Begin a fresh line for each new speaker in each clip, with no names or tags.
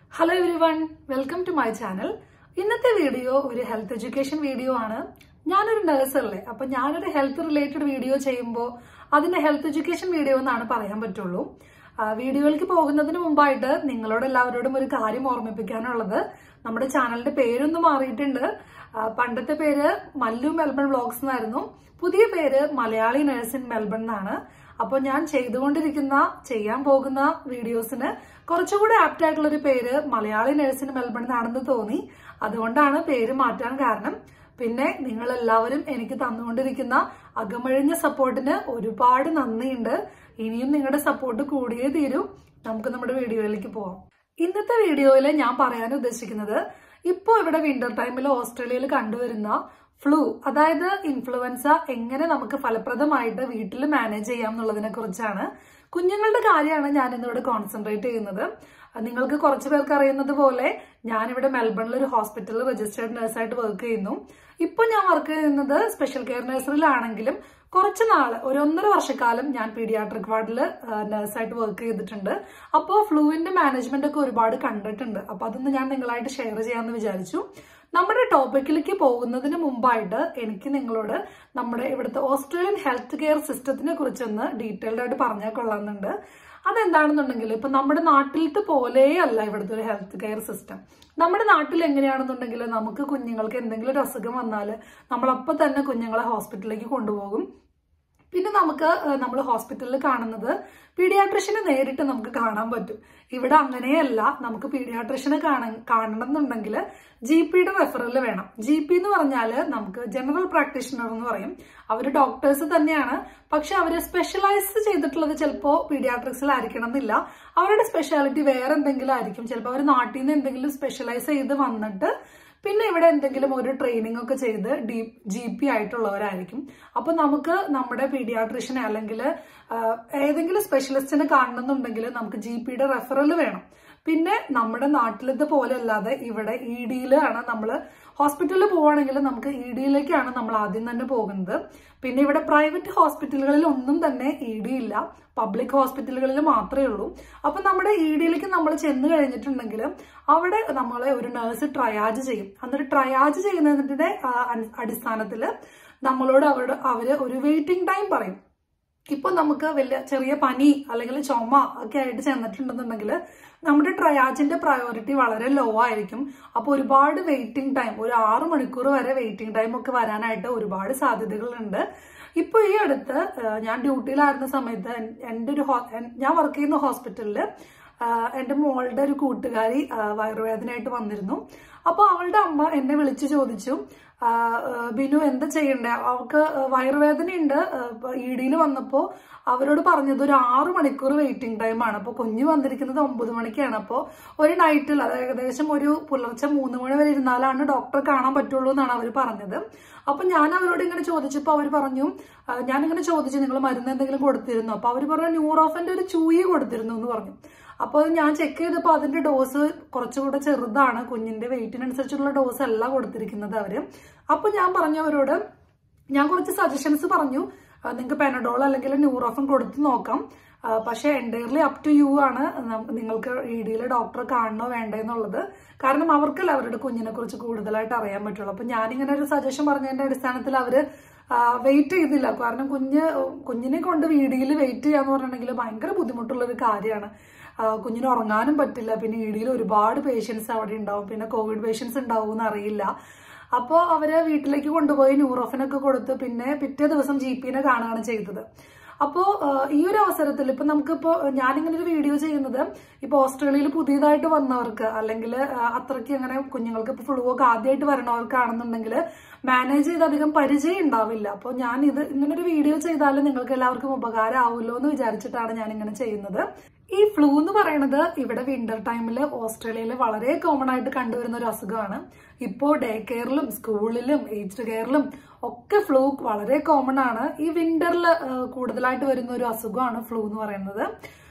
hello everyone welcome to my channel ഇന്നത്തെ video ഒരു health education video ആണ് ഞാനൊരു നഴ്സ് അല്ലേ അപ്പൊ ഞാനൊരു ഹെൽത്ത് റിലേറ്റഡ് വീഡിയോ ചെയ്യുമ്പോൾ അതിന്റെ ഹെൽത്ത് എഡ്യൂക്കേഷൻ വീഡിയോ എന്നാണ് പറയാൻ പറ്റുള്ളൂ ആ, വീഡിയോയിലേക്ക് പോകുന്നതിന് മുമ്പായിട്ട് നിങ്ങളോട് എല്ലാവരോടും ഒരു കാര്യം ഓർമ്മിപ്പിക്കാനുള്ളത് നമ്മുടെ ചാനലിന്റെ പേരൊന്ന് മാറിയിട്ടുണ്ട് ആ, പണ്ടത്തെ പേര് മല്ലു മെൽബൺ വ്ളോഗ്സ് എന്നായിരുന്നു പുതിയ പേര് മലയാളി നഴ്സ് ഇൻ മെൽബൺ എന്നാണ് അപ്പൊ ഞാൻ ചെയ്തുകൊണ്ടിരിക്കുന്ന ചെയ്യാൻ പോകുന്ന വീഡിയോസിന് കുറച്ചുകൂടി ആപ്റ്റ് ആയിട്ടുള്ള ഒരു പേര് മലയാളി നഴ്സ് ഇൻ മെൽബൺ എന്നാണെന്ന് തോന്നി അതുകൊണ്ടാണ് പേര് മാറ്റാൻ കാരണം പിന്നെ നിങ്ങൾ എല്ലാവരും എനിക്ക് തന്നുകൊണ്ടിരിക്കുന്ന അകമഴിഞ്ഞ സപ്പോർട്ടിന് ഒരുപാട് നന്ദിയുണ്ട് ഇനിയും നിങ്ങളുടെ സപ്പോർട്ട് കൂടിയേ തീരൂ നമുക്ക് നമ്മുടെ വീഡിയോയിലേക്ക് പോവാം ഇന്നത്തെ വീഡിയോയിൽ ഞാൻ പറയാൻ ഉദ്ദേശിക്കുന്നത് ഇപ്പോൾ ഇവിടെ വിന്റർ ടൈമിൽ ഓസ്ട്രേലിയയിൽ കണ്ടുവരുന്ന ഫ്ലൂ അതായത് ഇൻഫ്ലുവൻസ എങ്ങനെ നമുക്ക് ഫലപ്രദമായിട്ട് വീട്ടിൽ മാനേജ് ചെയ്യാം എന്നുള്ളതിനെ കുറിച്ചാണ് കുഞ്ഞുങ്ങളുടെ കാര്യമാണ് ഞാൻ ഇന്നിവിടെ കോൺസെൻട്രേറ്റ് ചെയ്യുന്നത് അത് നിങ്ങൾക്ക് കുറച്ച് പേർക്ക് അറിയുന്നത് പോലെ ഞാനിവിടെ മെൽബണിൽ ഒരു ഹോസ്പിറ്റലിൽ രജിസ്റ്റേർഡ് നഴ്സായിട്ട് വർക്ക് ചെയ്യുന്നു ഇപ്പൊ ഞാൻ വർക്ക് ചെയ്യുന്നത് സ്പെഷ്യൽ കെയർ നഴ്സറിയിലാണെങ്കിലും കുറച്ച് നാള് ഒരു ഒന്നര വർഷക്കാലം ഞാൻ പീഡിയാട്രിക് വാർഡിൽ നഴ്സായിട്ട് വർക്ക് ചെയ്തിട്ടുണ്ട് അപ്പോൾ ഫ്ലൂവിന്റെ മാനേജ്മെന്റ് ഒക്കെ ഒരുപാട് കണ്ടിട്ടുണ്ട് അപ്പൊ അതൊന്ന് ഞാൻ നിങ്ങളായിട്ട് ഷെയർ ചെയ്യാമെന്ന് വിചാരിച്ചു നമ്മുടെ ടോപ്പിക്കിലേക്ക് പോകുന്നതിന് മുമ്പായിട്ട് എനിക്ക് നിങ്ങളോട് നമ്മുടെ ഇവിടുത്തെ ഓസ്ട്രേലിയൻ ഹെൽത്ത് കെയർ സിസ്റ്റത്തിനെ കുറിച്ചൊന്ന് ഡീറ്റെയിൽഡ് ആയിട്ട് പറഞ്ഞാൽ കൊള്ളാമെന്നുണ്ട് അതെന്താണെന്നുണ്ടെങ്കിൽ ഇപ്പൊ നമ്മുടെ നാട്ടിലത്തെ പോലെയല്ല ഇവിടുത്തെ ഒരു ഹെൽത്ത് കെയർ സിസ്റ്റം നമ്മുടെ നാട്ടിൽ എങ്ങനെയാണെന്നുണ്ടെങ്കിൽ നമുക്ക് കുഞ്ഞുങ്ങൾക്ക് എന്തെങ്കിലും ഒരു അസുഖം വന്നാൽ നമ്മളപ്പം തന്നെ കുഞ്ഞുങ്ങളെ ഹോസ്പിറ്റലിലേക്ക് കൊണ്ടുപോകും പിന്നെ നമുക്ക് നമ്മൾ ഹോസ്പിറ്റലിൽ കാണുന്നത് പീഡിയാട്രിഷ്യനെ നേരിട്ട് നമുക്ക് കാണാൻ പറ്റും ഇവിടെ അങ്ങനെയല്ല നമുക്ക് പീഡിയാട്രിഷ്യനെ കാണാൻ കാണണം എന്നുണ്ടെങ്കിൽ ജി പിയുടെ റെഫറൽ വേണം ജി പി എന്ന് പറഞ്ഞാൽ നമുക്ക് ജനറൽ പ്രാക്ടീഷണർ എന്ന് പറയും അവർ ഡോക്ടേഴ്സ് തന്നെയാണ് പക്ഷെ അവർ സ്പെഷ്യലൈസ് ചെയ്തിട്ടുള്ളത് ചിലപ്പോൾ പീഡിയാട്രിക്സിലായിരിക്കണം എന്നില്ല അവരുടെ സ്പെഷ്യാലിറ്റി വേറെ എന്തെങ്കിലും ആയിരിക്കും ചിലപ്പോൾ അവർ നാട്ടിൽ നിന്ന് എന്തെങ്കിലും സ്പെഷ്യലൈസ് ചെയ്ത് വന്നിട്ട് പിന്നെ ഇവിടെ എന്തെങ്കിലും ഒരു ട്രെയിനിങ് ഒക്കെ ചെയ്ത് ഡി ജി പി ആയിട്ടുള്ളവരായിരിക്കും അപ്പൊ നമുക്ക് നമ്മുടെ പീഡിയാട്രിഷ്യനെ അല്ലെങ്കിൽ ഏതെങ്കിലും സ്പെഷ്യലിസ്റ്റിനെ കാണണമെന്നുണ്ടെങ്കിൽ നമുക്ക് ജി പിയുടെ റെഫറൽ വേണം പിന്നെ നമ്മുടെ നാട്ടിലത്തെ പോലെ അല്ലാതെ ഇവിടെ ഇ ഡിയിലാണ് നമ്മൾ ഹോസ്പിറ്റലിൽ പോവുകയാണെങ്കിൽ നമുക്ക് ഇ ഡിയിലേക്കാണ് നമ്മൾ ആദ്യം തന്നെ പോകുന്നത് പിന്നെ ഇവിടെ പ്രൈവറ്റ് ഹോസ്പിറ്റലുകളിൽ ഒന്നും തന്നെ ഇ ഡി ഇല്ല പബ്ലിക് ഹോസ്പിറ്റലുകളിൽ മാത്രമേ ഉള്ളൂ അപ്പൊ നമ്മുടെ ഇ ഡിയിലേക്ക് നമ്മൾ ചെന്ന് കഴിഞ്ഞിട്ടുണ്ടെങ്കിൽ അവിടെ നമ്മളെ ഒരു നഴ്സ് ട്രയാജ് ചെയ്യും എന്നിട്ട് ട്രയാജ് ചെയ്യുന്നതിന്റെ ആ, അടി- അടിസ്ഥാനത്തില് നമ്മളോട് അവരുടെ അവര് ഒരു വെയിറ്റിംഗ് ടൈം പറയും ഇപ്പൊ നമുക്ക് വലിയ ചെറിയ പനി അല്ലെങ്കിൽ ചുമ ഒക്കെ ആയിട്ട് ചെന്നിട്ടുണ്ടെന്നുണ്ടെങ്കിൽ നമ്മുടെ ട്രയാജിന്റെ പ്രയോറിറ്റി വളരെ ലോ ആയിരിക്കും അപ്പൊ ഒരുപാട് വെയിറ്റിംഗ് ടൈം ഒരു ആറു മണിക്കൂർ വരെ വെയിറ്റിംഗ് ടൈം ഒക്കെ വരാനായിട്ട് ഒരുപാട് സാധ്യതകളുണ്ട് ഇപ്പൊ ഈ അടുത്ത് ആ, ഞാൻ ഡ്യൂട്ടിയിലായിരുന്ന സമയത്ത് എൻ- എൻ്റെ ഒരു ഹോ- എൻ- ഞാൻ വർക്ക് ചെയ്യുന്ന ഹോസ്പിറ്റലില് എൻ്റെ മോളുടെ ഒരു കൂട്ടുകാരി ആ, വയറുവേദനയായിട്ട് വന്നിരുന്നു അപ്പൊ അവളുടെ അമ്മ എന്നെ വിളിച്ചു ചോദിച്ചു ആ, ആ, ബിനു എന്താ ചെയ്യണ്ടേ അവൾക്ക് വയറുവേദനയുണ്ട് ഇ ഡിയിൽ വന്നപ്പോ അവരോട് പറഞ്ഞത് ഒരു ആറു മണിക്കൂർ വെയിറ്റിംഗ് ടൈമാണ് അപ്പൊ കുഞ്ഞു വന്നിരിക്കുന്നത് ഒമ്പത് മണിക്കാണ് അപ്പോൾ ഒരു നൈറ്റിൽ അത് ഏകദേശം ഒരു പുലർച്ചെ മൂന്ന് മണി വരെ ഇരുന്നാലാണ് ഡോക്ടറെ കാണാൻ പറ്റുള്ളൂ എന്നാണ് അവർ പറഞ്ഞത് അപ്പൊ ഞാൻ അവരോട് ഇങ്ങനെ ചോദിച്ചപ്പോൾ അവർ പറഞ്ഞു ആ, ഞാനിങ്ങനെ ചോദിച്ചു നിങ്ങൾ മരുന്ന് എന്തെങ്കിലും കൊടുത്തിരുന്നു അപ്പൊ അവർ പറഞ്ഞു ന്യൂറോഫന്റെ ഒരു ചൂയി കൊടുത്തിരുന്നു എന്ന് പറഞ്ഞു അപ്പോൾ ഞാൻ ചെക്ക് ചെയ്തപ്പോൾ അതിന്റെ ഡോസ് കുറച്ചുകൂടെ ചെറുതാണ് കുഞ്ഞിന്റെ വെയിറ്റിനനുസരിച്ചുള്ള ഡോസ് അല്ല കൊടുത്തിരിക്കുന്നത് അവര് അപ്പൊ ഞാൻ പറഞ്ഞു അവരോട് ഞാൻ കുറച്ച് സജഷൻസ് പറഞ്ഞു നിങ്ങൾക്ക് പെനഡോൾ അല്ലെങ്കിൽ ന്യൂറോഫൻ കൊടുത്ത് നോക്കാം ആ, പക്ഷേ എൻറ്റയർലി അപ് ടു യു ആണ് നം- നിങ്ങൾക്ക് ഇ ഡിയിലെ ഡോക്ടറെ കാണണോ വേണ്ടേ എന്നുള്ളത് കാരണം അവർക്കല്ല അവരുടെ കുഞ്ഞിനെ കുറിച്ച് കൂടുതലായിട്ട് അറിയാൻ പറ്റുള്ളൂ അപ്പൊ ഞാനിങ്ങനെ ഒരു സജഷൻ പറഞ്ഞതിന്റെ അടിസ്ഥാനത്തിൽ അവര് വെയിറ്റ് ചെയ്തില്ല കാരണം കുഞ്ഞ് കുഞ്ഞിനെ കൊണ്ട് വീടിയിൽ വെയിറ്റ് ചെയ്യാന്ന് പറഞ്ഞിട്ടുണ്ടെങ്കിൽ ഭയങ്കര ബുദ്ധിമുട്ടുള്ള ഒരു കാര്യമാണ് ആ, കുഞ്ഞിന് ഉറങ്ങാനും പറ്റില്ല പിന്നെ ഇടിയിൽ ഒരുപാട് പേഷ്യൻസ് അവിടെ ഉണ്ടാവും പിന്നെ കോവിഡ് പേഷ്യൻസ് ഉണ്ടാവും എന്ന് അറിയില്ല അപ്പോൾ അവര് വീട്ടിലേക്ക് കൊണ്ടുപോയി ന്യൂറോഫിനൊക്കെ കൊടുത്ത് പിന്നെ പിറ്റേ ദിവസം ജി പിനെ കാണുകയാണ് ചെയ്തത് അപ്പോൾ ഈ ഒരു അവസരത്തിൽ ഇപ്പൊ നമുക്കിപ്പോ ഞാനിങ്ങനെ ഒരു വീഡിയോ ചെയ്യുന്നത് ഇപ്പൊ ഓസ്ട്രേലിയയിൽ പുതിയതായിട്ട് വന്നവർക്ക് അല്ലെങ്കിൽ അത്രയ്ക്ക് അങ്ങനെ കുഞ്ഞുങ്ങൾക്ക് ഇപ്പൊ ഫ്ലൂ ഒക്കെ ആദ്യമായിട്ട് വരണവർക്കാണെന്നുണ്ടെങ്കിൽ മാനേജ് ചെയ്ത് അധികം പരിചയം ഉണ്ടാവില്ല അപ്പോൾ ഞാൻ ഇത് ഇങ്ങനെ ഒരു വീഡിയോ ചെയ്താലും നിങ്ങൾക്ക് എല്ലാവർക്കും ഉപകാരമാവുമല്ലോ എന്ന് വിചാരിച്ചിട്ടാണ് ഞാൻ ഇങ്ങനെ ചെയ്യുന്നത് ഈ ഫ്ലൂ എന്ന് പറയുന്നത് ഇവിടെ വിന്റർ ടൈമിൽ ഓസ്ട്രേലിയയിൽ വളരെ കോമൺ ആയിട്ട് കണ്ടുവരുന്ന ഒരു അസുഖമാണ് ഇപ്പോൾ ഡേ കെയറിലും സ്കൂളിലും ഏജ്ഡ് കെയറിലും ഒക്കെ ഫ്ലൂ വളരെ കോമൺ ആണ് ഈ വിന്ററിൽ കൂടുതലായിട്ട് വരുന്ന ഒരു അസുഖമാണ് ഫ്ലൂ എന്ന് പറയുന്നത്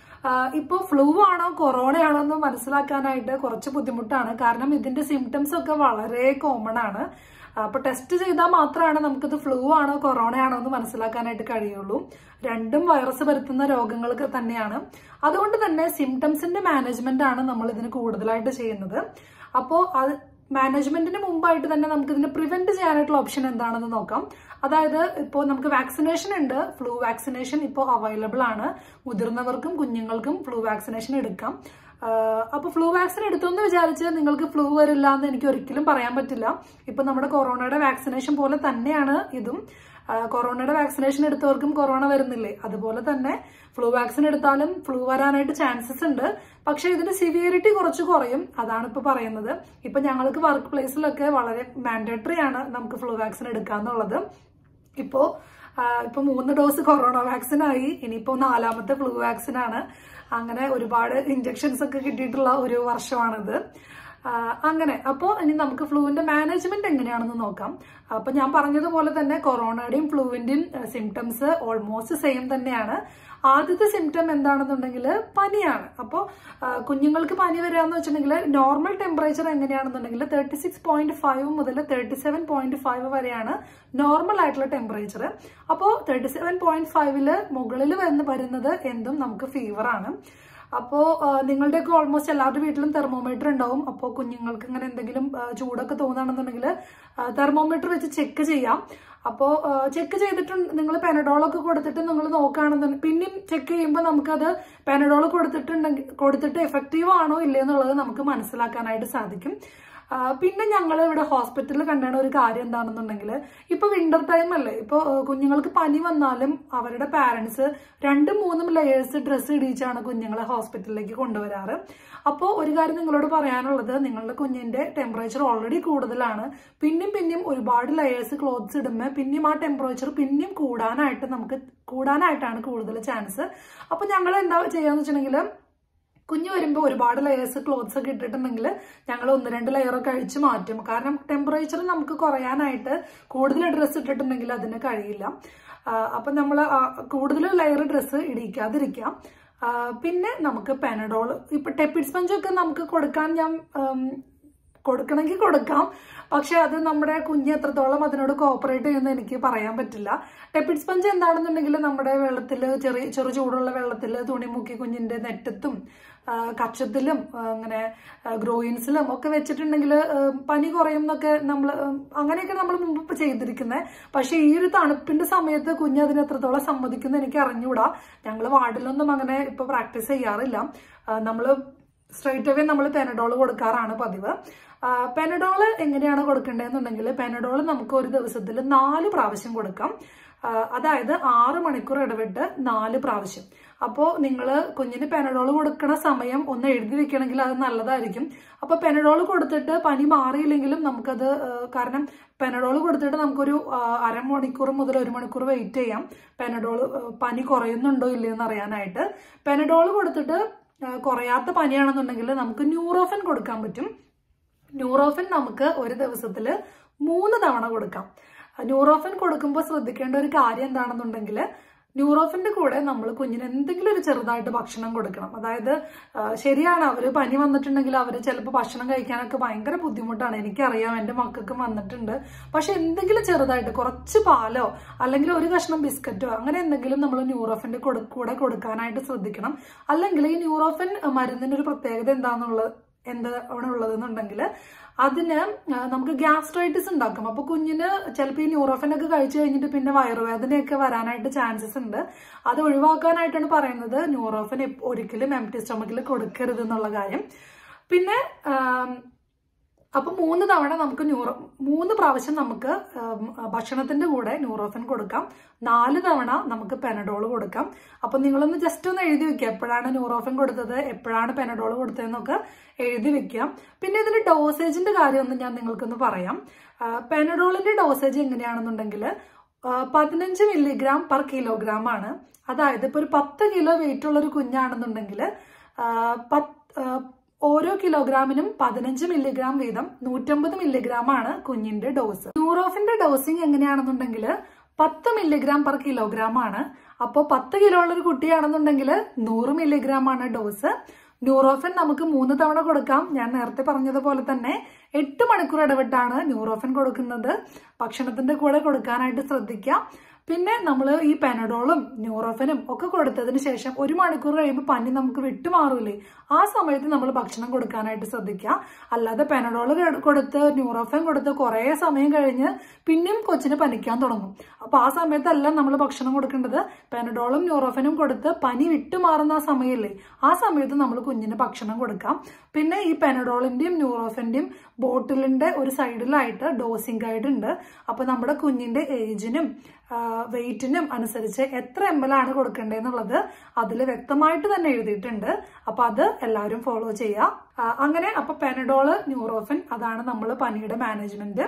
ഇപ്പോൾ ഫ്ലൂ ആണോ കൊറോണ ആണോ എന്ന് മനസ്സിലാക്കാനായിട്ട് കുറച്ച് ബുദ്ധിമുട്ടാണ് കാരണം ഇതിന്റെ സിംറ്റംസ് ഒക്കെ വളരെ കോമൺ ആണ് അപ്പൊ ടെസ്റ്റ് ചെയ്താൽ മാത്രമാണ് നമുക്കിത് ഫ്ലൂ ആണോ കൊറോണ ആണോ എന്ന് മനസ്സിലാക്കാനായിട്ട് കഴിയുള്ളൂ രണ്ടും വൈറസ് പരത്തുന്ന രോഗങ്ങൾക്ക് തന്നെയാണ് അതുകൊണ്ട് തന്നെ സിംറ്റംസിന്റെ മാനേജ്മെന്റ് ആണ് നമ്മൾ ഇതിന് കൂടുതലായിട്ട് ചെയ്യുന്നത് അപ്പോൾ അത് മാനേജ്മെന്റിന് മുമ്പായിട്ട് തന്നെ നമുക്ക് ഇതിനെ പ്രിവെന്റ് ചെയ്യാനായിട്ടുള്ള ഓപ്ഷൻ എന്താണെന്ന് നോക്കാം അതായത് ഇപ്പോൾ നമുക്ക് വാക്സിനേഷൻ ഉണ്ട് ഫ്ലൂ വാക്സിനേഷൻ ഇപ്പോൾ അവൈലബിൾ ആണ് മുതിർന്നവർക്കും കുഞ്ഞുങ്ങൾക്കും ഫ്ലൂ വാക്സിനേഷൻ എടുക്കാം അപ്പോൾ ഫ്ലൂ വാക്സിൻ എടുത്തെന്ന് വിചാരിച്ച് നിങ്ങൾക്ക് ഫ്ലൂ വരില്ല എന്ന് എനിക്ക് ഒരിക്കലും പറയാൻ പറ്റില്ല ഇപ്പൊ നമ്മുടെ കൊറോണയുടെ വാക്സിനേഷൻ പോലെ തന്നെയാണ് ഇതും കൊറോണയുടെ വാക്സിനേഷൻ എടുത്തവർക്കും കൊറോണ വരുന്നില്ലേ അതുപോലെ തന്നെ ഫ്ലൂ വാക്സിൻ എടുത്താലും ഫ്ലൂ വരാനായിട്ട് ചാൻസസ് ഉണ്ട് പക്ഷെ ഇതിന്റെ സിവിയറിറ്റി കുറച്ച് കുറയും അതാണ് ഇപ്പൊ പറയുന്നത് ഇപ്പൊ ഞങ്ങൾക്ക് വർക്ക് പ്ലേസിലൊക്കെ വളരെ മാൻഡേറ്ററി ആണ് നമുക്ക് ഫ്ലൂ വാക്സിൻ എടുക്കാന്നുള്ളത് ഇപ്പോ ഇപ്പൊ മൂന്ന് ഡോസ് കൊറോണ വാക്സിൻ ആയി ഇനിയിപ്പോ നാലാമത്തെ ഫ്ലൂ വാക്സിൻ ആണ് അങ്ങനെ ഒരുപാട് ഇഞ്ചക്ഷൻസ് ഒക്കെ കിട്ടിയിട്ടുള്ള ഒരു വർഷമാണിത് അങ്ങനെ അപ്പോൾ ഇനി നമുക്ക് ഫ്ലൂവിന്റെ മാനേജ്മെന്റ് എങ്ങനെയാണെന്ന് നോക്കാം അപ്പൊ ഞാൻ പറഞ്ഞതുപോലെ തന്നെ കൊറോണയുടെയും ഫ്ലൂവിന്റെയും സിംറ്റംസ് ഓൾമോസ്റ്റ് സെയിം തന്നെയാണ് ആദ്യത്തെ സിംറ്റം എന്താണെന്നുണ്ടെങ്കിൽ പനിയാണ് അപ്പോൾ കുഞ്ഞുങ്ങൾക്ക് പനി വരികയെന്ന് വെച്ചിട്ടുണ്ടെങ്കിൽ നോർമൽ ടെമ്പറേച്ചർ എങ്ങനെയാണെന്നുണ്ടെങ്കിൽ തേർട്ടി സിക്സ് പോയിന്റ് ഫൈവ് മുതൽ തേർട്ടി സെവൻ പോയിന്റ് ഫൈവ് വരെയാണ് നോർമൽ ആയിട്ടുള്ള ടെമ്പറേച്ചർ അപ്പോൾ തേർട്ടി സെവൻ പോയിന്റ് ഫൈവില് മുകളിൽ വന്ന് വരുന്നത് എന്തും നമുക്ക് ഫീവർ ആണ് അപ്പോൾ നിങ്ങളുടെയൊക്കെ ഓൾമോസ്റ്റ് എല്ലാവരുടെ വീട്ടിലും തെർമോമീറ്റർ ഉണ്ടാവും അപ്പോൾ കുഞ്ഞുങ്ങൾക്ക് ഇങ്ങനെ എന്തെങ്കിലും ചൂടൊക്കെ തോന്നുകയാണെന്നുണ്ടെങ്കിൽ തെർമോമീറ്റർ വെച്ച് ചെക്ക് ചെയ്യാം അപ്പോൾ ചെക്ക് ചെയ്തിട്ട് നിങ്ങൾ പെനഡോളൊക്കെ കൊടുത്തിട്ട് നിങ്ങൾ നോക്കുകയാണെന്നുണ്ടെങ്കിൽ പിന്നെയും ചെക്ക് ചെയ്യുമ്പോൾ നമുക്കത് പെനഡോൾ കൊടുത്തിട്ടുണ്ടെങ്കിൽ കൊടുത്തിട്ട് എഫക്റ്റീവ് ആണോ ഇല്ലേ എന്നുള്ളത് നമുക്ക് മനസ്സിലാക്കാനായിട്ട് സാധിക്കും പിന്നെ ഞങ്ങൾ ഇവിടെ ഹോസ്പിറ്റലിൽ കണ്ടാണ് ഒരു കാര്യം എന്താണെന്നുണ്ടെങ്കിൽ ഇപ്പൊ വിന്റർ ടൈം അല്ലേ ഇപ്പൊ കുഞ്ഞുങ്ങൾക്ക് പനി വന്നാലും അവരുടെ പാരന്റ്സ് രണ്ടും മൂന്നും ലെയേഴ്സ് ഡ്രസ്സ് ഇടിയിച്ചാണ് കുഞ്ഞുങ്ങളെ ഹോസ്പിറ്റലിലേക്ക് കൊണ്ടുവരാറ് അപ്പോൾ ഒരു കാര്യം നിങ്ങളോട് പറയാനുള്ളത് നിങ്ങളുടെ കുഞ്ഞിന്റെ ടെമ്പറേച്ചർ ഓൾറെഡി കൂടുതലാണ് പിന്നെയും പിന്നെയും ഒരുപാട് ലെയേഴ്സ് ക്ലോത്ത്സ് ഇടുമ്പോൾ പിന്നെയും ആ ടെമ്പറേച്ചർ പിന്നെയും കൂടാനായിട്ട് നമുക്ക് കൂടാനായിട്ടാണ് കൂടുതൽ ചാൻസ് അപ്പൊ ഞങ്ങൾ എന്താ ചെയ്യാന്ന് വെച്ചിട്ടുണ്ടെങ്കിൽ കുഞ്ഞ് വരുമ്പോൾ ഒരുപാട് ലെയേഴ്സ് ക്ലോത്ത്സ് ഒക്കെ ഇട്ടിട്ടുണ്ടെങ്കിൽ ഞങ്ങൾ ഒന്ന് രണ്ട് ലെയറൊക്കെ അഴിച്ച് മാറ്റും കാരണം ടെമ്പറേച്ചർ നമുക്ക് കുറയാനായിട്ട് കൂടുതൽ ഡ്രസ്സ് ഇട്ടിട്ടുണ്ടെങ്കിൽ അതിന് കഴിയില്ല അപ്പം നമ്മൾ കൂടുതൽ ലെയർ ഡ്രസ്സ് ഇടിക്കാതിരിക്കാം പിന്നെ നമുക്ക് പെനഡോൾ ഇപ്പൊ ടെപ്പിഡ് സ്പഞ്ച് ഒക്കെ നമുക്ക് കൊടുക്കാൻ ഞാൻ കൊടുക്കണമെങ്കിൽ കൊടുക്കാം പക്ഷെ അത് നമ്മുടെ കുഞ്ഞ് എത്രത്തോളം അതിനോട് കോപ്പറേറ്റ് ചെയ്യുമെന്ന് എനിക്ക് പറയാൻ പറ്റില്ല ടെപ്പിഡ് സ്പഞ്ച് എന്താണെന്നുണ്ടെങ്കിൽ നമ്മുടെ വെള്ളത്തിൽ ചെറിയ ചെറു ചൂടുള്ള വെള്ളത്തിൽ തുണി മുക്കി കുഞ്ഞിന്റെ നെറ്റത്തും കക്ഷത്തിലും അങ്ങനെ ഗ്രോയിൻസിലും ഒക്കെ വെച്ചിട്ടുണ്ടെങ്കിൽ പനി കുറയും എന്നൊക്കെ നമ്മൾ അങ്ങനെയൊക്കെ നമ്മൾ മുമ്പ് ചെയ്തിരിക്കുന്നത് പക്ഷെ ഈ ഒരു തണുപ്പിന്റെ സമയത്ത് കുഞ്ഞ് അതിന് എത്രത്തോളം സമ്മതിക്കുന്ന എനിക്ക് അറിഞ്ഞുകൂടാ ഞങ്ങൾ വാർഡിലൊന്നും അങ്ങനെ ഇപ്പൊ പ്രാക്ടീസ് ചെയ്യാറില്ല നമ്മൾ സ്ട്രൈറ്റ് അവേ നമ്മൾ പെനഡോൾ കൊടുക്കാറാണ് പതിവ് പെനഡോൾ എങ്ങനെയാണ് കൊടുക്കേണ്ടതെന്നുണ്ടെങ്കിൽ പെനഡോൾ നമുക്ക് ഒരു ദിവസത്തിൽ നാല് പ്രാവശ്യം കൊടുക്കാം അതായത് ആറ് മണിക്കൂർ ഇടവിട്ട് നാല് പ്രാവശ്യം അപ്പോൾ നിങ്ങൾ കുഞ്ഞിന് പെനഡോൾ കൊടുക്കുന്ന സമയം ഒന്ന് എഴുതി വെക്കണമെങ്കിൽ അത് നല്ലതായിരിക്കും അപ്പൊ പെനഡോൾ കൊടുത്തിട്ട് പനി മാറിയില്ലെങ്കിലും നമുക്കത് കാരണം പെനഡോൾ കൊടുത്തിട്ട് നമുക്കൊരു അരമണിക്കൂർ മുതൽ ഒരു മണിക്കൂർ വെയിറ്റ് ചെയ്യാം പെനഡോൾ പനി കുറയുന്നുണ്ടോ ഇല്ലയോ എന്ന് അറിയാനായിട്ട് പെനഡോൾ കൊടുത്തിട്ട് കുറയാത്ത പനിയാണെന്നുണ്ടെങ്കിൽ നമുക്ക് ന്യൂറോഫൻ കൊടുക്കാൻ പറ്റും ന്യൂറോഫൻ നമുക്ക് ഒരു ദിവസത്തിൽ മൂന്ന് തവണ കൊടുക്കാം ന്യൂറോഫൻ കൊടുക്കുമ്പോൾ ശ്രദ്ധിക്കേണ്ട ഒരു കാര്യം എന്താണെന്നുണ്ടെങ്കിൽ ന്യൂറോഫിന്റെ കൂടെ നമ്മൾ കുഞ്ഞിന് എന്തെങ്കിലും ഒരു ചെറുതായിട്ട് ഭക്ഷണം കൊടുക്കണം അതായത് ശരിയാണ് അവര് പനി വന്നിട്ടുണ്ടെങ്കിൽ അവര് ചിലപ്പോൾ ഭക്ഷണം കഴിക്കാനൊക്കെ ഭയങ്കര ബുദ്ധിമുട്ടാണ് എനിക്കറിയാം എൻ്റെ മക്കൾക്കും വന്നിട്ടുണ്ട് പക്ഷെ എന്തെങ്കിലും ചെറുതായിട്ട് കുറച്ച് പാലോ അല്ലെങ്കിൽ ഒരു കഷ്ണം ബിസ്ക്കറ്റോ അങ്ങനെ എന്തെങ്കിലും നമ്മൾ ന്യൂറോഫിന്റെ കൂടെ കൊടുക്കാനായിട്ട് ശ്രദ്ധിക്കണം അല്ലെങ്കിൽ ഈ ന്യൂറോഫിൻ മരുന്നിന്റെ ഒരു പ്രത്യേകത എന്താണെന്നുള്ളത് എന്താണ് ഉള്ളതെന്നുണ്ടെങ്കിൽ അതിന് നമുക്ക് ഗ്യാസ്ട്രൈറ്റിസ് ഉണ്ടാക്കും അപ്പൊ കുഞ്ഞിന് ചിലപ്പോൾ ഈ ന്യൂറോഫൻ ഒക്കെ കഴിച്ചു കഴിഞ്ഞിട്ട് പിന്നെ വയറുവേദനയൊക്കെ വരാനായിട്ട് ചാൻസസ് ഉണ്ട് അത് ഒഴിവാക്കാനായിട്ടാണ് പറയുന്നത് ന്യൂറോഫൻ ഒരിക്കലും എം ടി സ്റ്റൊമക്കിൽ കൊടുക്കരുത് എന്നുള്ള കാര്യം പിന്നെ അപ്പൊ മൂന്ന് തവണ നമുക്ക് ന്യൂറോ മൂന്ന് പ്രാവശ്യം നമുക്ക് ഭക്ഷണത്തിന്റെ കൂടെ ന്യൂറോഫൻ കൊടുക്കാം നാല് തവണ നമുക്ക് പെനഡോൾ കൊടുക്കാം അപ്പൊ നിങ്ങളൊന്ന് ജസ്റ്റ് ഒന്ന് എഴുതി വെക്കുക എപ്പോഴാണ് ന്യൂറോഫൻ കൊടുത്തത് എപ്പോഴാണ് പെനഡോൾ കൊടുത്തതെന്നൊക്കെ എഴുതി വെക്കാം പിന്നെ ഇതിന്റെ ഡോസേജിന്റെ കാര്യം ഒന്ന് ഞാൻ നിങ്ങൾക്കൊന്ന് പറയാം പെനഡോളിന്റെ ഡോസേജ് എങ്ങനെയാണെന്നുണ്ടെങ്കിൽ പതിനഞ്ച് മില്ലിഗ്രാം പെർ കിലോഗ്രാം ആണ് അതായത് ഇപ്പൊ ഒരു പത്ത് കിലോ വെയിറ്റ് ഉള്ള ഒരു കുഞ്ഞാണെന്നുണ്ടെങ്കിൽ ഓരോ കിലോഗ്രാമിനും പതിനഞ്ച് മില്ലിഗ്രാം വീതം നൂറ്റമ്പത് മില്ലിഗ്രാം ആണ് കുഞ്ഞിന്റെ ഡോസ് ന്യൂറോഫിന്റെ ഡോസിങ് എങ്ങനെയാണെന്നുണ്ടെങ്കിൽ പത്ത് മില്ലിഗ്രാം പെർ കിലോഗ്രാം ആണ് അപ്പോൾ പത്ത് കിലോ ഉള്ള ഒരു കുട്ടിയാണെന്നുണ്ടെങ്കിൽ നൂറ് മില്ലിഗ്രാം ആണ് ഡോസ് ന്യൂറോഫിൻ നമുക്ക് മൂന്ന് തവണ കൊടുക്കാം ഞാൻ നേരത്തെ പറഞ്ഞതുപോലെ തന്നെ എട്ട് മണിക്കൂർ ഇടവിട്ടാണ് ന്യൂറോഫൻ കൊടുക്കുന്നത് ഭക്ഷണത്തിന്റെ കൂടെ കൊടുക്കാനായിട്ട് ശ്രദ്ധിക്കുക പിന്നെ നമ്മൾ ഈ പെനഡോളും ന്യൂറോഫനും ഒക്കെ കൊടുത്തതിന് ശേഷം ഒരു മണിക്കൂർ കഴിയുമ്പോൾ പനി നമുക്ക് വിട്ടുമാറൂലേ ആ സമയത്ത് നമ്മൾ ഭക്ഷണം കൊടുക്കാനായിട്ട് ശ്രദ്ധിക്കുക അല്ലാതെ പെനഡോൾ കൊടുത്ത് ന്യൂറോഫൻ കൊടുത്ത് കുറേ സമയം കഴിഞ്ഞ് പിന്നെയും കൊച്ചിന് പനിക്കാൻ തുടങ്ങും അപ്പൊ ആ സമയത്തല്ല നമ്മൾ ഭക്ഷണം കൊടുക്കേണ്ടത് പെനഡോളും ന്യൂറോഫനും കൊടുത്ത് പനി വിട്ടുമാറുന്ന ആ സമയമില്ലേ ആ സമയത്ത് നമ്മൾ കുഞ്ഞിന് ഭക്ഷണം കൊടുക്കാം പിന്നെ ഈ പെനഡോളിന്റെയും ന്യൂറോഫന്റെയും ബോട്ടിലിന്റെ ഒരു സൈഡിലായിട്ട് ഡോസിങ് ഗൈഡ് ഉണ്ട് അപ്പൊ നമ്മുടെ കുഞ്ഞിന്റെ ഏജിനും വെയിറ്റിനും അനുസരിച്ച് എത്ര എം എൽ ആണ് കൊടുക്കേണ്ടതെന്നുള്ളത് അതിൽ വ്യക്തമായിട്ട് തന്നെ എഴുതിയിട്ടുണ്ട് അപ്പൊ അത് എല്ലാവരും ഫോളോ ചെയ്യുക ആ, അങ്ങനെ അപ്പൊ പെനഡോള് ന്യൂറോഫൻ അതാണ് നമ്മൾ പനിയുടെ മാനേജ്മെന്റ്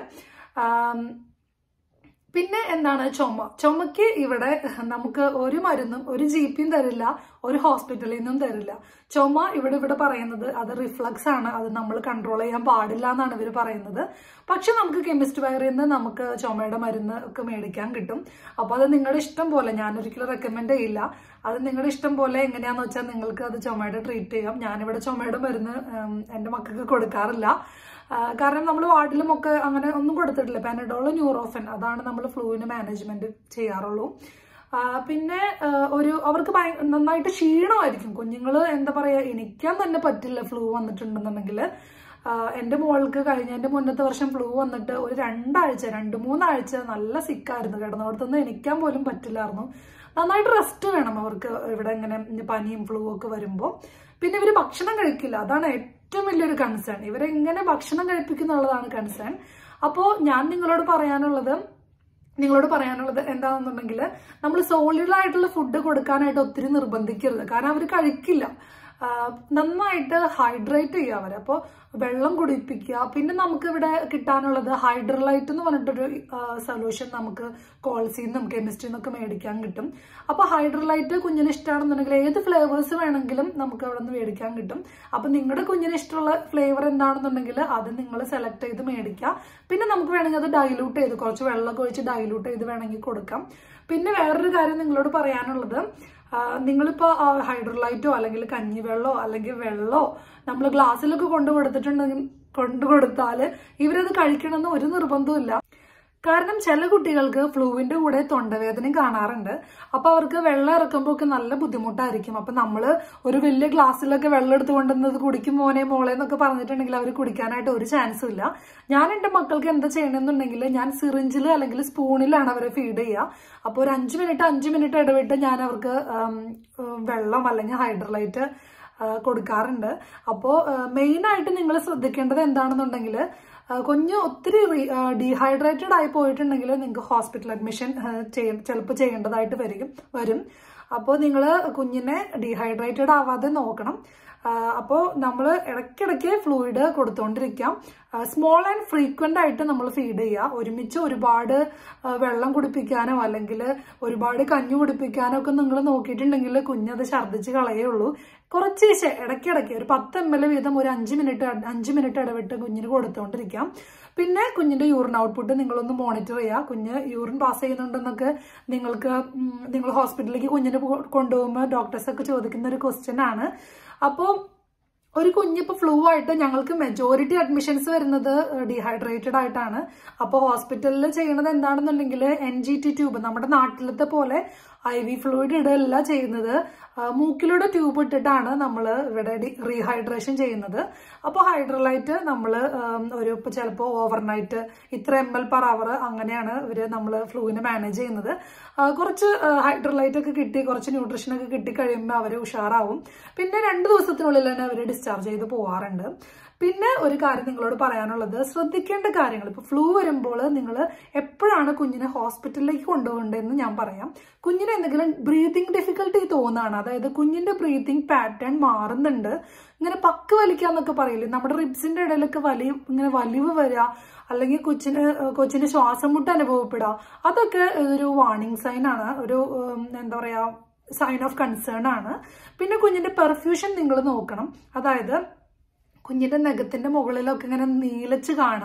പിന്നെ എന്താണ് ചുമ ചുമയ്ക്ക് ഇവിടെ നമുക്ക് ഒരു മരുന്നും ഒരു ജി പിയും തരില്ല ഒരു ഹോസ്പിറ്റലിൽ നിന്നും തരില്ല ചുമ ഇവിടെ ഇവിടെ പറയുന്നത് അത് റിഫ്ലക്സ് ആണ് അത് നമ്മൾ കൺട്രോൾ ചെയ്യാൻ പാടില്ല എന്നാണ് ഇവർ പറയുന്നത് പക്ഷെ നമുക്ക് കെമിസ്റ്റ് വയറിൽ നിന്ന് നമുക്ക് ചുമയുടെ മരുന്ന് ഒക്കെ മേടിക്കാൻ കിട്ടും അപ്പോൾ അത് നിങ്ങളുടെ ഇഷ്ടം പോലെ ഞാൻ ഒരിക്കലും റെക്കമെൻഡ് ചെയ്യില്ല അത് നിങ്ങളുടെ ഇഷ്ടം പോലെ എങ്ങനെയാന്ന് വെച്ചാൽ നിങ്ങൾക്ക് അത് ചുമയുടെ ട്രീറ്റ് ചെയ്യാം ഞാനിവിടെ ചുമയുടെ മരുന്ന് ഉം, എൻ്റെ മക്കൾക്ക് കൊടുക്കാറില്ല ആ, കാരണം നമ്മൾ വാർഡിലും ഒക്കെ അങ്ങനെ ഒന്നും കൊടുത്തിട്ടില്ല പാനഡോൾ ന്യൂറോഫൻ അതാണ് നമ്മൾ ഫ്ലൂവിന് മാനേജ്മെന്റ് ചെയ്യാറുള്ളൂ ആ, പിന്നെ ആ, ഒരു അവർക്ക് ഭയ- നന്നായിട്ട് ക്ഷീണമായിരിക്കും കുഞ്ഞുങ്ങൾ എന്താ പറയാ എണിക്കാൻ തന്നെ പറ്റില്ല ഫ്ലൂ വന്നിട്ടുണ്ടെന്നുണ്ടെങ്കിൽ എൻ്റെ മോൾക്ക് കഴിഞ്ഞ എൻ്റെ മുന്നത്തെ വർഷം ഫ്ലൂ വന്നിട്ട് ഒരു രണ്ടാഴ്ച രണ്ട് മൂന്നാഴ്ച നല്ല സിക്കായിരുന്നു കിടന്നിടത്തുനിന്ന് എണിക്കാൻ പോലും പറ്റില്ലായിരുന്നു നന്നായിട്ട് റെസ്റ്റ് വേണം അവർക്ക് ഇവിടെ ഇങ്ങനെ പനിയും ഫ്ലൂ ഒക്കെ വരുമ്പോൾ പിന്നെ ഇവർ ഭക്ഷണം കഴിക്കില്ല അതാണ് ഏറ്റവും വലിയൊരു കൺസേൺ ഇവരെ എങ്ങനെ ഭക്ഷണം കഴിപ്പിക്കുന്നുള്ളതാണ് കൺസേൺ അപ്പോൾ ഞാൻ നിങ്ങളോട് പറയാനുള്ളത് നിങ്ങളോട് പറയാനുള്ളത് എന്താണെന്നുണ്ടെങ്കിൽ നമ്മൾ സോളിഡ് ആയിട്ടുള്ള ഫുഡ് കൊടുക്കാനായിട്ട് ഒത്തിരി നിർബന്ധിക്കരുത് കാരണം അവർ കഴിക്കില്ല ആ, നന്നായിട്ട് ഹൈഡ്രേറ്റ് ചെയ്യുക അവരെ അപ്പോൾ വെള്ളം കുടിപ്പിക്കുക പിന്നെ നമുക്ക് ഇവിടെ കിട്ടാനുള്ളത് ഹൈഡ്രലൈറ്റ് എന്ന് പറഞ്ഞിട്ടൊരു സൊല്യൂഷൻ നമുക്ക് കോൾസിൽ നിന്നും കെമിസ്ട്രിയിൽ നിന്നൊക്കെ മേടിക്കാൻ കിട്ടും അപ്പോൾ ഹൈഡ്രലൈറ്റ് കുഞ്ഞിന് ഇഷ്ടമാണെന്നുണ്ടെങ്കിൽ ഏത് ഫ്ലേവേഴ്സ് വേണമെങ്കിലും നമുക്ക് അവിടെ നിന്ന് മേടിക്കാൻ കിട്ടും അപ്പോൾ നിങ്ങളുടെ കുഞ്ഞിന് ഇഷ്ടമുള്ള ഫ്ലേവർ എന്താണെന്നുണ്ടെങ്കിൽ അത് നിങ്ങൾ സെലക്ട് ചെയ്ത് മേടിക്കുക പിന്നെ നമുക്ക് വേണമെങ്കിൽ അത് ഡൈലൂട്ട് ചെയ്ത് കുറച്ച് വെള്ളമൊക്കെ ഒഴിച്ച് ഡൈലൂട്ട് ചെയ്ത് വേണമെങ്കിൽ കൊടുക്കാം പിന്നെ വേറൊരു കാര്യം നിങ്ങളോട് പറയാനുള്ളത് ആ, നിങ്ങളിപ്പോ ആ, ഹൈഡ്രോലൈറ്റോ അല്ലെങ്കിൽ കഞ്ഞിവെള്ളമോ അല്ലെങ്കിൽ വെള്ളമോ നമ്മൾ ഗ്ലാസ്സിലൊക്കെ കൊണ്ടു കൊടുത്തിട്ടുണ്ടെങ്കിൽ കൊണ്ടു കൊടുത്താൽ ഇവരത് കഴിക്കണമെന്ന് ഒരു നിർബന്ധവും കാരണം ചില കുട്ടികൾക്ക് ഫ്ലൂവിന്റെ കൂടെ തൊണ്ടവേദനയും കാണാറുണ്ട് അപ്പൊ അവർക്ക് വെള്ളം ഇറക്കുമ്പോൾ ഒക്കെ നല്ല ബുദ്ധിമുട്ടായിരിക്കും അപ്പൊ നമ്മൾ ഒരു വലിയ ഗ്ലാസ്സിലൊക്കെ വെള്ളം എടുത്ത് കൊണ്ടുവന്നത് കുടിക്കും മോനെ മോളെ എന്നൊക്കെ പറഞ്ഞിട്ടുണ്ടെങ്കിൽ അവർ കുടിക്കാനായിട്ട് ഒരു ചാൻസും ഇല്ല ഞാൻ എന്റെ മക്കൾക്ക് എന്താ ചെയ്യണമെന്നുണ്ടെങ്കിൽ ഞാൻ സിറിഞ്ചിൽ അല്ലെങ്കിൽ സ്പൂണിലാണ് അവരെ ഫീഡ് ചെയ്യുക അപ്പോൾ ഒരു അഞ്ച് മിനിറ്റ് അഞ്ച് മിനിറ്റ് ഇടവിട്ട് ഞാൻ അവർക്ക് ഉം, ഉം, വെള്ളം അല്ലെങ്കിൽ ഹൈഡ്രലൈറ്റ് ആ, കൊടുക്കാറുണ്ട് അപ്പോൾ മെയിനായിട്ട് നിങ്ങൾ ശ്രദ്ധിക്കേണ്ടത് എന്താണെന്നുണ്ടെങ്കിൽ ആ, കുഞ്ഞ് ഒത്തിരി ഡീഹൈഡ്രേറ്റഡ് ആയി പോയിട്ടുണ്ടെങ്കിൽ നിങ്ങൾക്ക് ഹോസ്പിറ്റൽ അഡ്മിഷൻ ചെയ്യ ചിലപ്പോൾ ചെയ്യേണ്ടതായിട്ട് വരും വരും അപ്പോൾ നിങ്ങൾ കുഞ്ഞിനെ ഡീഹൈഡ്രേറ്റഡ് ആവാതെ നോക്കണം അപ്പോൾ നമ്മൾ ഇടയ്ക്കിടയ്ക്ക് ഫ്ലൂയിഡ് കൊടുത്തുകൊണ്ടിരിക്കാം സ്മോൾ ആൻഡ് ഫ്രീക്വന്റ് ആയിട്ട് നമ്മൾ ഫീഡ് ചെയ്യുക ഒരുമിച്ച് ഒരുപാട് ആ, വെള്ളം കുടിപ്പിക്കാനോ അല്ലെങ്കിൽ ഒരുപാട് കഞ്ഞി കുടിപ്പിക്കാനോ ഒക്കെ നിങ്ങൾ നോക്കിയിട്ടുണ്ടെങ്കിൽ കുഞ്ഞത് ഛർദ്ദിച്ച് കളയുള്ളൂ കുറച്ചേശ്ശെ ഇടയ്ക്കിടയ്ക്ക് ഒരു പത്ത് എം എൽ വീതം ഒരു അഞ്ച് മിനിറ്റ് അഞ്ച് മിനിറ്റ് ഇടവിട്ട് കുഞ്ഞിന് കൊടുത്തുകൊണ്ടിരിക്കാം പിന്നെ കുഞ്ഞിന്റെ യൂറിൻ ഔട്ട്പുട്ട് നിങ്ങളൊന്ന് മോണിറ്റർ ചെയ്യുക കുഞ്ഞ് യൂറിൻ പാസ് ചെയ്യുന്നുണ്ടെന്നൊക്കെ നിങ്ങൾക്ക് ഉം, നിങ്ങൾ ഹോസ്പിറ്റലിലേക്ക് കുഞ്ഞിനെ പോ- കൊണ്ടുപോകുമ്പോൾ ഡോക്ടേഴ്സ് ഒക്കെ ചോദിക്കുന്ന ഒരു ക്വസ്റ്റ്യൻ ആണ് അപ്പോൾ ഒരു കുഞ്ഞിപ്പോ ഫ്ലൂ ആയിട്ട് ഞങ്ങൾക്ക് മെജോറിറ്റി അഡ്മിഷൻസ് വരുന്നത് ഡീഹൈഡ്രേറ്റഡ് ആയിട്ടാണ് അപ്പോൾ ഹോസ്പിറ്റലിൽ ചെയ്യണത് എന്താണെന്നുണ്ടെങ്കിൽ എൻ ജി ടി ട്യൂബ് നമ്മുടെ നാട്ടിലത്തെ പോലെ ഐ വി ഫ്ലൂയിഡ് ഇടല്ല ചെയ്യുന്നത് ആ, മൂക്കിലൂടെ ട്യൂബ് ഇട്ടിട്ടാണ് നമ്മൾ ഇവിടെ റീഹൈഡ്രേഷൻ ചെയ്യുന്നത് അപ്പോൾ ഹൈഡ്രലൈറ്റ് നമ്മൾ ഒരു ഇപ്പോൾ ചിലപ്പോൾ ഓവർനൈറ്റ് ഇത്ര എം എൽ പെർ അവർ അങ്ങനെയാണ് ഇവർ നമ്മൾ ഫ്ലൂവിനെ മാനേജ് ചെയ്യുന്നത് ആ, കുറച്ച് ഹൈഡ്രലൈറ്റ് ഒക്കെ കിട്ടി കുറച്ച് ന്യൂട്രീഷൻ ഒക്കെ കിട്ടി കഴിയുമ്പോൾ അവർ ഉഷാറാവും പിന്നെ രണ്ട് ദിവസത്തിനുള്ളിൽ തന്നെ അവർ ഡിസ്ചാർജ് ചെയ്ത് പോവാറുണ്ട് പിന്നെ ഒരു കാര്യം നിങ്ങളോട് പറയാനുള്ളത് ശ്രദ്ധിക്കേണ്ട കാര്യങ്ങൾ ഇപ്പൊ ഫ്ലൂ വരുമ്പോൾ നിങ്ങൾ എപ്പോഴാണ് കുഞ്ഞിനെ ഹോസ്പിറ്റലിലേക്ക് കൊണ്ടുപോകേണ്ടതെന്ന് ഞാൻ പറയാം കുഞ്ഞിന് എന്തെങ്കിലും ബ്രീതിങ് ഡിഫിക്കൽട്ടി തോന്നുകയാണ് അതായത് കുഞ്ഞിന്റെ ബ്രീതിങ് പാറ്റേൺ മാറുന്നുണ്ട് ഇങ്ങനെ പക്ക് വലിക്കാന്നൊക്കെ പറയില്ലേ നമ്മുടെ റിബ്സിന്റെ ഇടയിലൊക്കെ വലിയ ഇങ്ങനെ വലിവ് വരിക അല്ലെങ്കിൽ കൊച്ചിന് കൊച്ചിന് ശ്വാസം മുട്ട് അനുഭവപ്പെടുക അതൊക്കെ ഒരു വാർണിംഗ് സൈൻ ആണ് ഒരു ഉം, എന്താ പറയാ സൈൻ ഓഫ് കൺസേൺ ആണ് പിന്നെ കുഞ്ഞിന്റെ പെർഫ്യൂഷൻ നിങ്ങൾ നോക്കണം അതായത് കുഞ്ഞിന്റെ നഖത്തിന്റെ മുകളിലൊക്കെ ഇങ്ങനെ നീലച്ച് കാണാം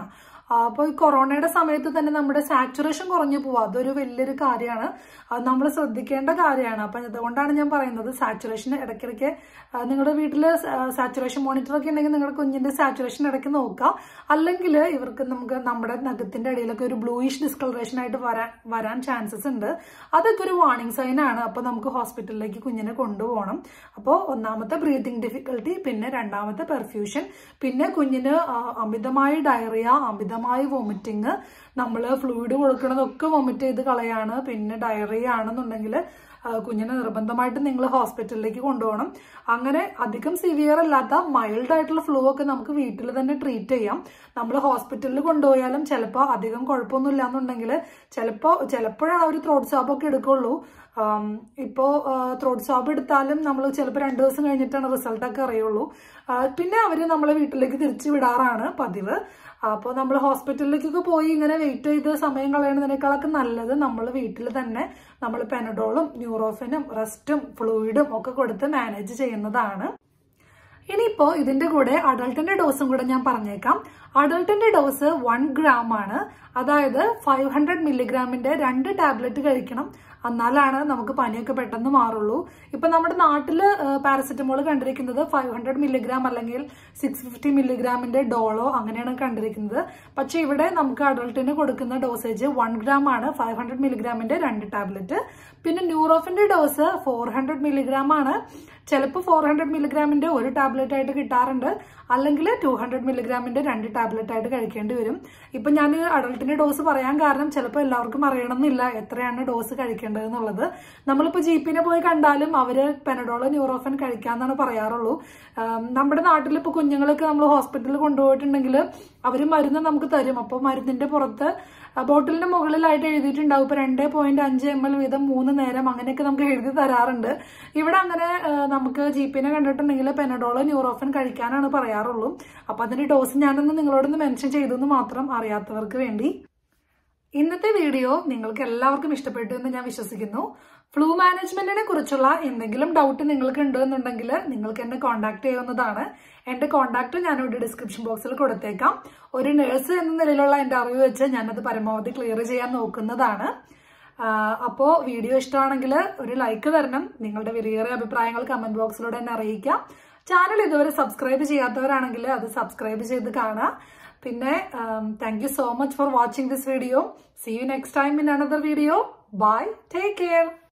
അപ്പോൾ ഈ കൊറോണയുടെ സമയത്ത് തന്നെ നമ്മുടെ സാച്ചുറേഷൻ കുറഞ്ഞു പോവുക അതൊരു വലിയൊരു കാര്യമാണ് അത് നമ്മൾ ശ്രദ്ധിക്കേണ്ട കാര്യമാണ് അപ്പം അതുകൊണ്ടാണ് ഞാൻ പറയുന്നത് സാച്ചുറേഷൻ ഇടയ്ക്കിടയ്ക്ക് ആ, നിങ്ങളുടെ വീട്ടിൽ സാച്ചുറേഷൻ മോണിറ്റർ ഒക്കെ ഉണ്ടെങ്കിൽ നിങ്ങളുടെ കുഞ്ഞിന്റെ സാച്ചുറേഷൻ ഇടയ്ക്ക് നോക്കുക അല്ലെങ്കിൽ ഇവർക്ക് നമുക്ക് നമ്മുടെ നഖത്തിന്റെ അടിയിലൊക്കെ ഒരു ബ്ലൂയിഷ് ഡിസ്കളറേഷൻ ആയിട്ട് വരാൻ വരാൻ ചാൻസസ് ഉണ്ട് അതൊക്കെ ഒരു വാർണിംഗ് സൈൻ ആണ് അപ്പോൾ നമുക്ക് ഹോസ്പിറ്റലിലേക്ക് കുഞ്ഞിനെ കൊണ്ടുപോകണം അപ്പോൾ ഒന്നാമത്തെ ബ്രീതിങ് ഡിഫിക്കൽട്ടി പിന്നെ രണ്ടാമത്തെ പെർഫ്യൂഷൻ പിന്നെ കുഞ്ഞിന് ആ, അമിതമായ ഡയറിയ അമിതമായ വോമിറ്റിങ് നമ്മൾ ഫ്ലൂയിഡ് കൊടുക്കണതൊക്കെ വോമിറ്റ് ചെയ്ത് കളയാണ് പിന്നെ ഡയറിയ ആണെന്നുണ്ടെങ്കിൽ ആ, കുഞ്ഞിനെ നിർബന്ധമായിട്ട് നിങ്ങൾ ഹോസ്പിറ്റലിലേക്ക് കൊണ്ടുപോകണം അങ്ങനെ അധികം സിവിയർ അല്ലാത്ത മൈൽഡ് ആയിട്ടുള്ള ഫ്ലൂ ഒക്കെ നമുക്ക് വീട്ടിൽ തന്നെ ട്രീറ്റ് ചെയ്യാം നമ്മൾ ഹോസ്പിറ്റലിൽ കൊണ്ടുപോയാലും ചിലപ്പോൾ അധികം കുഴപ്പമൊന്നുമില്ല എന്നുണ്ടെങ്കിൽ ചിലപ്പോൾ ചിലപ്പോഴാണ് അവർ ത്രോട്ട് സ്വാബ് ഒക്കെ എടുക്കുള്ളൂ ആം, ഇപ്പോ ത്രോട്ട് സ്വാബ് എടുത്താലും നമ്മൾ ചിലപ്പോൾ രണ്ട് ദിവസം കഴിഞ്ഞിട്ടാണ് റിസൾട്ട് ഒക്കെ അറിയുള്ളൂ ആ, പിന്നെ അവർ നമ്മളെ വീട്ടിലേക്ക് തിരിച്ചു വിടാറാണ് പതിവ് അപ്പോൾ നമ്മൾ ഹോസ്പിറ്റലിലേക്കൊക്കെ പോയി ഇങ്ങനെ വെയിറ്റ് ചെയ്ത് സമയം കളയുന്നതിനേക്കാളൊക്കെ നല്ലത് നമ്മൾ വീട്ടിൽ തന്നെ നമ്മൾ പെനഡോളും ന്യൂറോഫിനും റെസ്റ്റും ഫ്ലൂയിഡും ഒക്കെ കൊടുത്ത് മാനേജ് ചെയ്യുന്നതാണ് ഇനിയിപ്പോ ഇതിന്റെ കൂടെ അഡൾട്ടിന്റെ ഡോസും കൂടെ ഞാൻ പറഞ്ഞേക്കാം അഡൾട്ടിന്റെ ഡോസ് വൺ ഗ്രാം ആണ് അതായത് ഫൈവ് ഹൺഡ്രഡ് മില്ലിഗ്രാമിന്റെ രണ്ട് ടാബ്ലറ്റ് കഴിക്കണം എന്നാലാണ് നമുക്ക് പനിയൊക്കെ പെട്ടെന്ന് മാറുള്ളൂ ഇപ്പൊ നമ്മുടെ നാട്ടില് പാരസെറ്റമോൾ കണ്ടിരിക്കുന്നത് ഫൈവ് ഹൺഡ്രഡ് മില്ലിഗ്രാം അല്ലെങ്കിൽ സിക്സ് ഫിഫ്റ്റി മില്ലിഗ്രാമിന്റെ ഡോളോ അങ്ങനെയാണ് കണ്ടിരിക്കുന്നത് പക്ഷെ ഇവിടെ നമുക്ക് അഡൾട്ടിന് കൊടുക്കുന്ന ഡോസേജ് വൺ ഗ്രാം ആണ് ഫൈവ് ഹൺഡ്രഡ് മില്ലിഗ്രാമിന്റെ രണ്ട് ടാബ്ലറ്റ് പിന്നെ ന്യൂറോഫിന്റെ ഡോസ് ഫോർ ഹൺഡ്രഡ് മില്ലിഗ്രാം ആണ് ചിലപ്പോൾ ഫോർ ഹൺഡ്രഡ് മില്ലിഗ്രാമിന്റെ ഒരു ടാബ്ലറ്റ് ആയിട്ട് കിട്ടാറുണ്ട് അല്ലെങ്കിൽ ടു ഹൺഡ്രഡ് മില്ലിഗ്രാമിന്റെ രണ്ട് ടാബ്ലറ്റ് ആയിട്ട് കഴിക്കേണ്ടി വരും ഇപ്പൊ ഞാൻ അഡൾട്ടിന്റെ ഡോസ് പറയാൻ കാരണം ചിലപ്പോൾ എല്ലാവർക്കും അറിയണമെന്നില്ല എത്രയാണ് ഡോസ് കഴിക്കേണ്ടത് എന്നുള്ളത് നമ്മളിപ്പോൾ ജി പിനെ പോയി കണ്ടാലും അവര് പെനഡോള് ന്യൂറോഫൻ കഴിക്കാന്നാണ് പറയാറുള്ളൂ ആം, നമ്മുടെ നാട്ടിൽ ഇപ്പോൾ കുഞ്ഞുങ്ങളൊക്കെ നമ്മൾ ഹോസ്പിറ്റലിൽ കൊണ്ടുപോയിട്ടുണ്ടെങ്കിൽ അവർ മരുന്ന് നമുക്ക് തരും അപ്പോൾ മരുന്നിന്റെ പുറത്ത് ആ ബോട്ടിലിന്റെ മുകളിലായിട്ട് എഴുതിയിട്ടുണ്ടാവും ഇപ്പൊ രണ്ട് പോയിന്റ് അഞ്ച് എം എൽ വീതം മൂന്ന് നേരം അങ്ങനെയൊക്കെ നമുക്ക് എഴുതി തരാറുണ്ട് ഇവിടെ അങ്ങനെ ആ, നമുക്ക് ജി പിനെ കണ്ടിട്ടുണ്ടെങ്കിൽ പെനഡോള് ന്യൂറോഫൻ കഴിക്കാനാണ് പറയാറുള്ളൂ അപ്പൊ അതിന്റെ ഡോസ് ഞാനൊന്ന് നിങ്ങളോടൊന്ന് മെൻഷൻ ചെയ്തെന്ന് മാത്രം അറിയാത്തവർക്ക് വേണ്ടി ഇന്നത്തെ വീഡിയോ നിങ്ങൾക്ക് എല്ലാവർക്കും ഇഷ്ടപ്പെട്ടു എന്ന് ഞാൻ വിശ്വസിക്കുന്നു ഫ്ലൂ മാനേജ്മെന്റിനെ കുറിച്ചുള്ള എന്തെങ്കിലും ഡൗട്ട് നിങ്ങൾക്ക് ഉണ്ട് എന്നുണ്ടെങ്കിൽ നിങ്ങൾക്ക് എന്നെ കോൺടാക്ട് ചെയ്യാവുന്നതാണ് എന്റെ കോൺടാക്ട് ഞാനിവിടെ ഡിസ്ക്രിപ്ഷൻ ബോക്സിൽ കൊടുത്തേക്കാം ഒരു നഴ്സ് എന്ന നിലയിലുള്ള എന്റെ അറിവ് വെച്ച് ഞാനത് പരമാവധി ക്ലിയർ ചെയ്യാൻ നോക്കുന്നതാണ് അപ്പോൾ വീഡിയോ ഇഷ്ടമാണെങ്കിൽ ഒരു ലൈക്ക് തരണം നിങ്ങളുടെ വിലയേറിയ അഭിപ്രായങ്ങൾ കമന്റ് ബോക്സിലൂടെ എന്നെ അറിയിക്കാം ചാനൽ ഇതുവരെ സബ്സ്ക്രൈബ് ചെയ്യാത്തവരാണെങ്കിൽ അത് സബ്സ്ക്രൈബ് ചെയ്ത് കാണാം പിന്നെ thank you so much for watching this video see you next time in another video bye take care